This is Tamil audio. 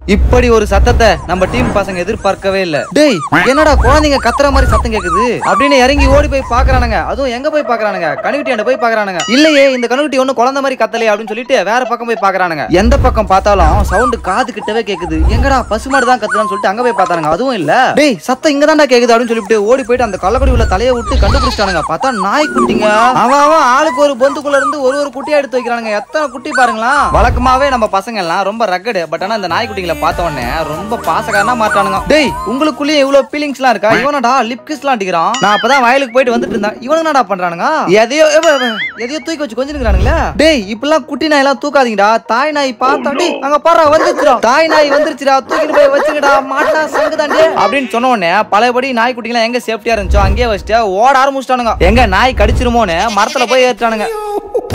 இப்படி ஒரு சத்தத்தை நம்ம டீம் பசங்க எதிர்பார்க்கவே இல்ல டேய் என்னடா குழந்தைங்க கத்துற மாதிரி சத்தம் கேக்குது அப்படின்னு இறங்கி ஓடி போய் பாக்குறானுங்க அதுவும் எங்க போய் பாக்குறானுங்க கணுக்குட்டியாண்ட போய் பாக்குறானுங்க இல்லையே இந்த கணுக்குட்டி ஒண்ணு குழந்தை மாதிரி கத்தலையே அப்படின்னு சொல்லிட்டு வேற பக்கம் போய் பாக்குறானுங்க எந்த பக்கம் பார்த்தாலும் சவுண்ட் காது கிட்டவே கேக்குது எங்கடா பசுமாடு தான் கத்துறான்னு சொல்லிட்டு அங்க போய் பார்த்தானுங்க அதுவும் இல்ல டேய் சத்தம் இங்க தான்டா கேக்குது அப்படின்னு சொல்லிட்டு ஓடி போயிட்டு அந்த கள்ளக்குடி உள்ள தலையை விட்டு கண்டுபிடிச்சிட்டானுங்க பார்த்தா நாய் குட்டிங்க அவன் அவன் ஆளுக்கு ஒரு பொந்துக்குள்ள இருந்து ஒரு ஒரு குட்டியா எடுத்து வைக்கிறானுங்க எத்தனை குட்டி பாருங்களா வழக்கமாவே நம்ம பசங்க எல்லாம் ரொம்ப ரகடு பட் ஆனா இந்த நாய்க்குட்டிகளை பார்த்த உடனே ரொம்ப பாசக்காரனா மாட்டானுங்க டேய் உங்களுக்குள்ளேயே இவ்வளவு ஃபீலிங்ஸ் எல்லாம் இருக்கா இவனடா லிப் கிஸ் எல்லாம் அடிக்கிறான் நான் அப்பதான் வயலுக்கு போயிட்டு வந்துட்டு இருந்தேன் இவனுங்க என்னடா பண்றானுங்க எதையோ எவ, எவ, எதையோ தூக்கி வச்சு கொஞ்சம் இருக்கிறானுங்களே டேய் இப்பெல்லாம் குட்டி நாய் எல்லாம் தூக்காதீங்கடா தாய் நாய் பார்த்தா டேய் அங்க பாரு வந்துருச்சுடா தாய் நாய் வந்துருச்சுடா தூக்கிட்டு போய் வச்சுக்கடா மாட்டா சங்குதாண்டி அப்படின்னு சொன்ன உடனே பழையபடி நாய்க்குட்டிங்களாம் எங்க சேஃப்டியா இருந்துச்சோ அங்கேயே வச்சுட்டு ஓட ஆரம்பிச்சிட்டானுங்க எங்க நாய் கடிச்சிருமோன்னு மரத்துல போய் ஏற்றானுங்க